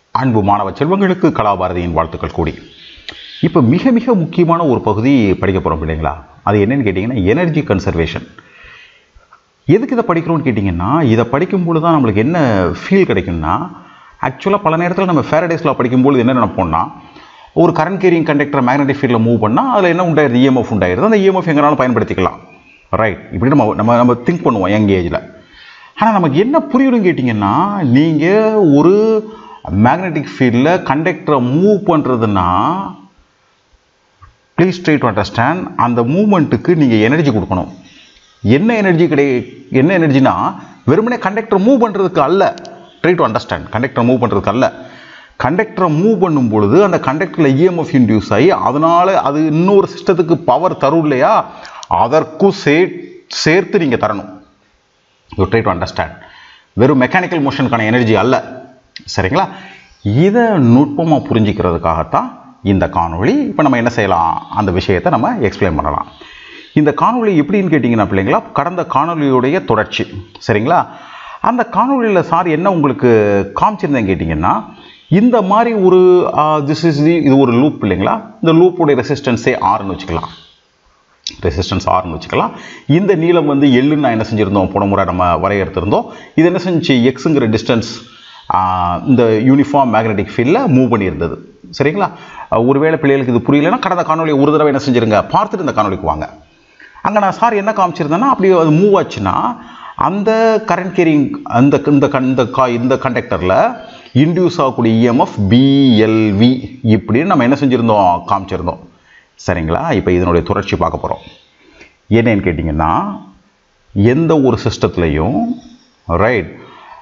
அன்பு மாணவ செல்வங்களுக்கு கலாபாரதியின் வாழ்த்துக்கள் கூடி இப்போ மிக மிக முக்கியமான ஒரு பகுதி படிக்க போகிறோம் இல்லைங்களா அது என்னன்னு கேட்டிங்கன்னா எனர்ஜி கன்சர்வேஷன் எதுக்கு இதை படிக்கிறோம்னு கேட்டிங்கன்னா இதை படிக்கும்போது தான் நம்மளுக்கு என்ன ஃபீல் கிடைக்கும்னா ஆக்சுவலாக பல நேரத்தில் நம்ம ஃபேரடேஸில் படிக்கும்போது என்ன நினைப்போம்னா ஒரு கரண்ட் கேரிங் கண்டக்டர் மேக்னெட்டிக் ஃபீல்டில் மூவ் பண்ணால் அதில் என்ன உண்டாயிருது இஎம்எஃப் உண்டாயிருது அந்த இஎம்எஃப் எங்கனாலும் பயன்படுத்திக்கலாம் ரைட் இப்படி நம்ம நம்ம நம்ம திங்க் பண்ணுவோம் யங் ஏஜில் ஆனால் நமக்கு என்ன புரியணும்னு கேட்டிங்கன்னா நீங்கள் ஒரு மேக்னெட்டிக் ஃபீல்டில் கண்டக்டரை மூவ் பண்ணுறதுன்னா ப்ளீஸ் ட்ரை டு அண்டர்ஸ்டாண்ட் அந்த மூமெண்ட்டுக்கு நீங்கள் எனர்ஜி கொடுக்கணும் என்ன எனர்ஜி கிடை என்ன எனர்ஜினா வெறுமனே கண்டக்டர் மூவ் பண்ணுறதுக்கு அல்ல try to understand conductor move பண்ணுறதுக்கு அல்ல கண்டக்டரை மூவ் பண்ணும் பொழுது அந்த கண்டக்டரில் இஎம்எஃப் இன்டியூஸ் ஆகி அதனால் அது இன்னொரு சிஸ்டத்துக்கு பவர் தரும் இல்லையா அதற்கும் சே சேர்த்து நீங்கள் தரணும் யூ ட்ரை டு அண்டர்ஸ்டாண்ட் வெறும் மெக்கானிக்கல் மோஷனுக்கான எனர்ஜி அல்ல சரிங்களா இதை நுட்பமாக புரிஞ்சிக்கிறதுக்காகத்தான் இந்த காணொளி இப்போ நம்ம என்ன செய்யலாம் அந்த விஷயத்தை நம்ம எக்ஸ்பிளைன் பண்ணலாம் இந்த காணொளி எப்படின்னு கேட்டிங்கன்னா பிள்ளைங்களா கடந்த காணொளியுடைய தொடர்ச்சி சரிங்களா அந்த காணொளியில் சார் என்ன உங்களுக்கு காமிச்சிருந்தேன் கேட்டிங்கன்னா இந்த மாதிரி ஒரு திஸ் இஸ் தி இது ஒரு லூப் இல்லைங்களா இந்த லூப்போடைய ரெசிஸ்டன்ஸே ஆறுன்னு வச்சுக்கலாம் ரெசிஸ்டன்ஸ் ஆர்னு வச்சுக்கலாம் இந்த நீளம் வந்து எள்ளுன்னு நான் என்ன செஞ்சுருந்தோம் போன முறை நம்ம வரையறுத்திருந்தோம் இது என்ன செஞ்சு எக்ஸுங்கிற டிஸ்டன்ஸ் இந்த யூனிஃபார்ம் மேக்னெட்டிக் ஃபீல்டில் மூவ் பண்ணியிருந்தது சரிங்களா ஒருவேளை பிள்ளைகளுக்கு இது புரியலைன்னா கடந்த காணொலி ஒரு தடவை என்ன செஞ்சுருங்க பார்த்துட்டு இந்த காணொலிக்கு வாங்க அங்கே நான் சார் என்ன காமிச்சிருந்தேன்னா அப்படி அது மூவ் ஆச்சுன்னா அந்த கரண்ட் கேரிங் அந்த இந்த இந்த கா இந்த கண்டக்டரில் இன்டியூஸ் ஆகக்கூடிய இஎம்எஃப் பிஎல்வி இப்படின்னு நம்ம என்ன செஞ்சுருந்தோம் காமிச்சிருந்தோம் சரிங்களா இப்போ இதனுடைய தொடர்ச்சி பார்க்க போகிறோம் என்னன்னு கேட்டிங்கன்னா எந்த ஒரு சிஸ்டத்துலேயும் ரைட்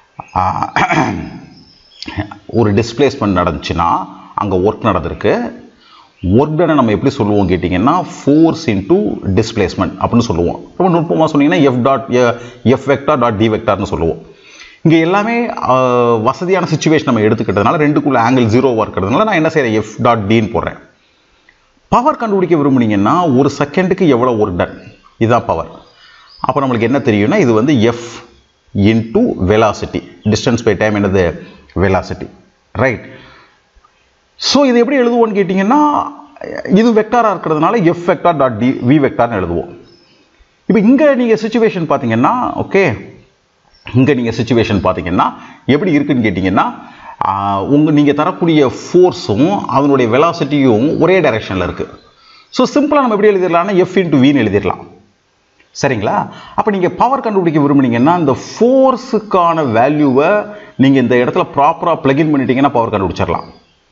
ஒரு டிஸ்பிளேஸ்மெண்ட் நடந்துச்சுன்னா அங்கே ஒர்க் நடந்திருக்கு ஒர்க் டனை நம்ம எப்படி சொல்லுவோம் கேட்டிங்கன்னா ஃபோர்ஸ் இன்டூ டிஸ்பிளேஸ்மெண்ட் அப்படின்னு சொல்லுவோம் ரொம்ப நுட்பமாக சொன்னீங்கன்னா F dot F vector dot D வெக்டார்னு சொல்லுவோம் இங்கே எல்லாமே வசதியான சுச்சுவேஷன் நம்ம எடுத்துக்கிட்டதுனால ரெண்டுக்குள்ள ஆங்கிள் ஜீரோவாக இருக்கிறதுனால நான் என்ன செய்கிறேன் எஃப் டாட் டின்னு போடுறேன் பவர் கண்டுபிடிக்க விரும்புனீங்கன்னா ஒரு செகண்டுக்கு எவ்வளோ ஒர்க் டன் இதுதான் பவர் அப்போ நம்மளுக்கு என்ன தெரியும்னா இது வந்து F into velocity distance by time என்னது வெலாசிட்டி ரைட் ஸோ இது எப்படி எழுதுவோம்னு கேட்டிங்கன்னா இது வெக்டாராக இருக்கிறதுனால F vector dot D V வெக்டார்னு எழுதுவோம் இப்போ இங்கே நீங்கள் சுச்சுவேஷன் பார்த்தீங்கன்னா ஓகே இங்கே நீங்கள் சுச்சுவேஷன் பார்த்தீங்கன்னா எப்படி இருக்குன்னு கேட்டிங்கன்னா உங்கள் நீங்கள் தரக்கூடிய ஃபோர்ஸும் அதனுடைய வெலாசிட்டியும் ஒரே டைரெக்ஷனில் இருக்குது ஸோ சிம்பிளாக நம்ம எப்படி எழுதிடலாம்னா எஃப் இன்ட்டு வின்னு எழுதிடலாம் சரிங்களா அப்போ நீங்கள் பவர் கண்டுபிடிக்க விரும்புனீங்கன்னா இந்த ஃபோர்ஸுக்கான வேல்யூவை நீங்கள் இந்த இடத்துல ப்ராப்பராக ப்ளகின் பண்ணிட்டீங்கன்னா பவர் கண்டுபிடிச்சிடலாம்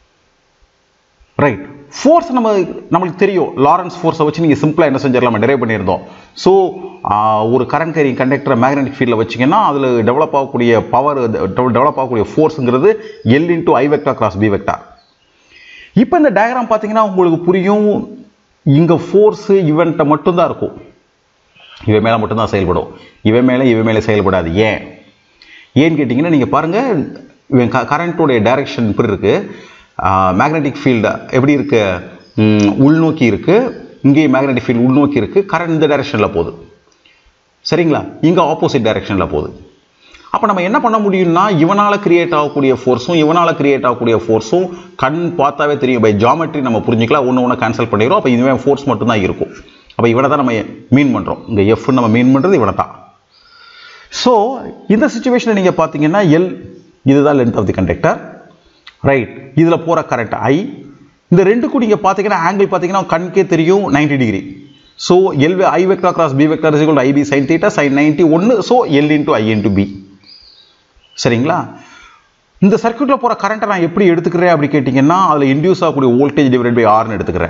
ரைட் ஃபோர்ஸ் நம்ம நம்மளுக்கு தெரியும் லாரன்ஸ் ஃபோர்ஸை வச்சு நீங்கள் சிம்பிளாக என்ன செஞ்சிடலாம் டெரைவ் பண்ணியிருந்தோம் ஸோ ஒரு கரண்ட் கேரிங் கண்டக்டர் மேக்னெட்டிக் ஃபீல்டில் வச்சிங்கன்னா அதில் டெவலப் ஆகக்கூடிய பவர் டெவலப் ஆகக்கூடிய ஃபோர்ஸுங்கிறது L into I vector cross B vector இப்போ இந்த டயக்ராம் பார்த்தீங்கன்னா உங்களுக்கு புரியும் இங்கே ஃபோர்ஸு இவன்ட்ட மட்டும்தான் இருக்கும் இவன் மேலே மட்டும்தான் செயல்படும் இவன் மேலே இவன் மேலே செயல்படாது ஏன் ஏன்னு கேட்டிங்கன்னா நீங்கள் பாருங்கள் இவன் க கரண்ட்டோடைய டைரக்ஷன் இப்படி இருக்குது மேக்னெட்டிக் ஃபீல்டு எப்படி இருக்கு உள்நோக்கி இருக்குது இங்கேயும் மேக்னெட்டிக் ஃபீல்டு உள்நோக்கி இருக்குது கரண்ட் இந்த டைரெக்ஷனில் போகுது சரிங்களா இங்கே ஆப்போசிட் டைரெக்ஷனில் போகுது அப்போ நம்ம என்ன பண்ண முடியும்னா இவனால் கிரியேட் ஆகக்கூடிய ஃபோர்ஸும் இவனால் கிரியேட் ஆகக்கூடிய ஃபோர்ஸும் கண் பார்த்தாவே தெரியும் பை ஜாமெட்ரி நம்ம புரிஞ்சிக்கலாம் ஒன்று ஒன்று கேன்சல் பண்ணிடுறோம் அப்போ இதுவே ஃபோர்ஸ் மட்டும்தான் இருக்கும் அப்போ இவனை தான் நம்ம மீன் பண்ணுறோம் இங்கே எஃப் நம்ம மீன் பண்ணுறது இவனை தான் ஸோ இந்த சுச்சுவேஷனில் நீங்கள் பார்த்தீங்கன்னா எல் இதுதான் length of the conductor right இதில் போகிற கரண்ட் ஐ இந்த ரெண்டுக்கும் நீங்கள் பார்த்தீங்கன்னா ஆங்கிள் பார்த்தீங்கன்னா கண்கே தெரியும் ninety degree so L I vector cross B vector is equal IB sine theta sine ninety ஒன்று so L into I into B சரிங்களா இந்த சர்க்கியூட்டில் போகிற கரண்ட்டை நான் எப்படி எடுத்துக்கிறேன் அப்படி கேட்டிங்கன்னா அதில் இன்டியூஸ் ஆகக்கூடிய வோல்டேஜ் டிவைட் பை ஆர்னு எடுத்துக்கிறேன்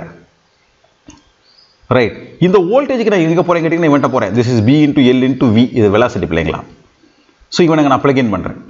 ரைட் இந்த வோல்டேஜுக்கு நான் எங்கே போகிறேன் கேட்டிங்கன்னா இவன்ட்ட போகிறேன் this is B into L into V இது வெலாசிட்டி பிள்ளைங்களா ஸோ இவனுக்கு நான் பிளகின் பண்ணுறேன்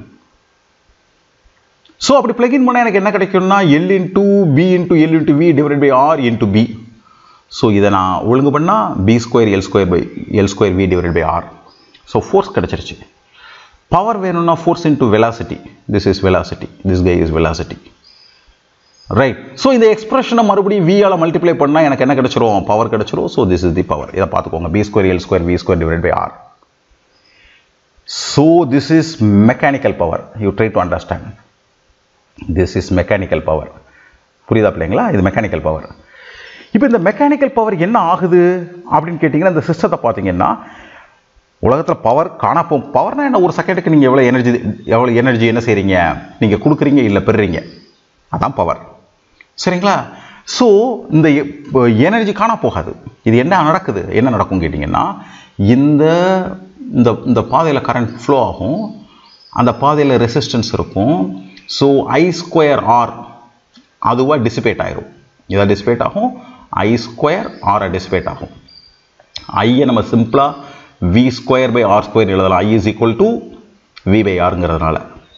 ஸோ அப்படி பிளகின் பண்ணால் எனக்கு என்ன கிடைக்கும்னா L into B into L into V divide by R into B so இதை நான் ஒழுங்கு பண்ணால் B square L square by L square V divide by R so force கிடச்சிருச்சு பவர் வேணும்னா force into velocity this is velocity this guy is velocity right so இந்த எக்ஸ்பிரஷனை மறுபடியும் வியால் multiply பண்ணால் எனக்கு என்ன கிடைச்சிரும் பவர் கிடைச்சிரும் so this is the power இதை பார்த்துக்கோங்க B square L square V square divide by R so this is mechanical power you try to understand this is mechanical power புரியுதா பிள்ளைங்களா இது மெக்கானிக்கல் பவர் இப்போ இந்த மெக்கானிக்கல் பவர் என்ன ஆகுது அப்படின்னு கேட்டிங்கன்னா இந்த சிஸ்டத்தை பார்த்தீங்கன்னா உலகத்தில் பவர் காணப்போ பவர்னா என்ன ஒரு செகண்டுக்கு நீங்கள் எவ்வளோ எனர்ஜி எவ்வளோ எனர்ஜி என்ன செய்கிறீங்க நீங்கள் கொடுக்குறீங்க இல்லை பெறுறீங்க அதான் பவர் சரிங்களா ஸோ இந்த எனர்ஜி காண போகாது இது என்ன நடக்குது என்ன நடக்கும் கேட்டிங்கன்னா இந்த இந்த இந்த பாதையில் கரண்ட் ஃப்ளோ ஆகும் அந்த பாதையில் ரெசிஸ்டன்ஸ் இருக்கும் ஸோ ஐ ஸ்கொயர் ஆர் அதுவாக டிசிபேட் ஆயிரும் இதாக டிசிபேட் ஆகும் ஐ ஸ்கொயர் ஆரை டிசிபேட் ஆகும் ஐயை நம்ம சிம்பிளாக V square by R square எழுதலாம் I is equal to V by ஆருங்கிறதுனால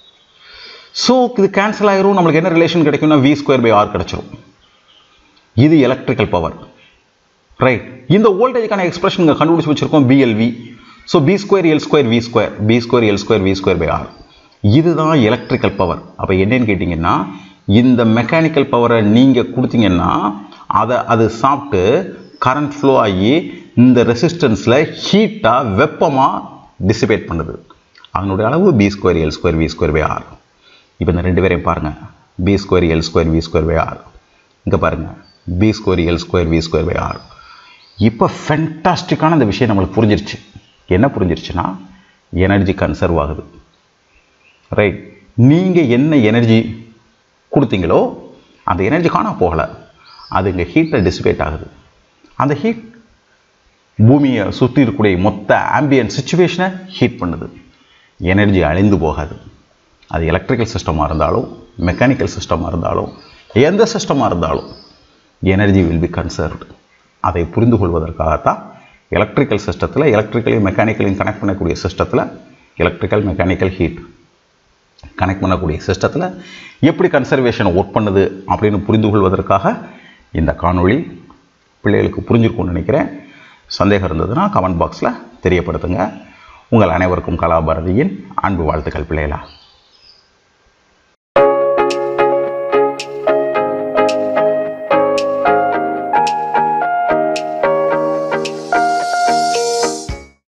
ஸோ இது கேன்சல் ஆயிரும் நம்மளுக்கு என்ன ரிலேஷன் கிடைக்கும்னா வி ஸ்கொயர் பை ஆர் கிடச்சிரும் இது எலக்ட்ரிக்கல் பவர் ரைட் இந்த வோல்டேஜுக்கான எக்ஸ்பிரஷன் இங்கே கண்டுபிடிச்சி வச்சிருக்கோம் BLV so B square L square V square B square L square V square by R இதுதான் எலக்ட்ரிக்கல் பவர் அப்போ என்னன்னு கேட்டிங்கன்னா இந்த மெக்கானிக்கல் பவரை நீங்கள் கொடுத்தீங்கன்னா அதை அது சாப்பிட்டு கரண்ட் ஃப்ளோ ஆகி இந்த ரெசிஸ்டன்ஸில் ஹீட்டாக வெப்பமாக டிசிபேட் பண்ணுது அதனுடைய அளவு B square L square V square by R இப்போ இந்த ரெண்டு பேரையும் பாருங்கள் B square L square V square by R இங்கே பாருங்கள் B square L square V square by R இப்போ ஃபென்டாஸ்டிக்கான இந்த விஷயம் நம்மளுக்கு புரிஞ்சிருச்சு என்ன புரிஞ்சிருச்சுன்னா எனர்ஜி கன்சர்வ் ஆகுது ரைட் நீங்கள் என்ன எனர்ஜி கொடுத்தீங்களோ அந்த எனர்ஜி காண போகலை அது இங்கே ஹீட்டில் டிசிபேட் ஆகுது அந்த ஹீட் பூமியை சுற்றி இருக்கக்கூடிய மொத்த ஆம்பியன் சுச்சுவேஷனை ஹீட் பண்ணுது எனர்ஜி அழிந்து போகாது அது எலக்ட்ரிக்கல் சிஸ்டமாக இருந்தாலும் மெக்கானிக்கல் சிஸ்டமாக இருந்தாலும் எந்த சிஸ்டமாக இருந்தாலும் எனர்ஜி வில் பி கன்சர்வ்டு அதை புரிந்து கொள்வதற்காகத்தான் எலக்ட்ரிக்கல் சிஸ்டத்தில் எலக்ட்ரிக்கலையும் மெக்கானிக்கலையும் கனெக்ட் பண்ணக்கூடிய சிஸ்டத்தில் எலக்ட்ரிக்கல் மெக்கானிக்கல் ஹீட் கனெக்ட் பண்ணக்கூடிய சிஸ்டத்தில் எப்படி கன்சர்வேஷன் ஒர்க் பண்ணுது அப்படின்னு புரிந்து கொள்வதற்காக இந்த காணொளி பிள்ளைகளுக்கு புரிஞ்சிருக்கும்னு நினைக்கிறேன் சந்தேகம் இருந்ததுன்னா கமெண்ட் பாக்ஸில் தெரியப்படுத்துங்க உங்கள் அனைவருக்கும் கலாபாரதியின் அன்பு வாழ்த்துக்கள் பிள்ளைகளா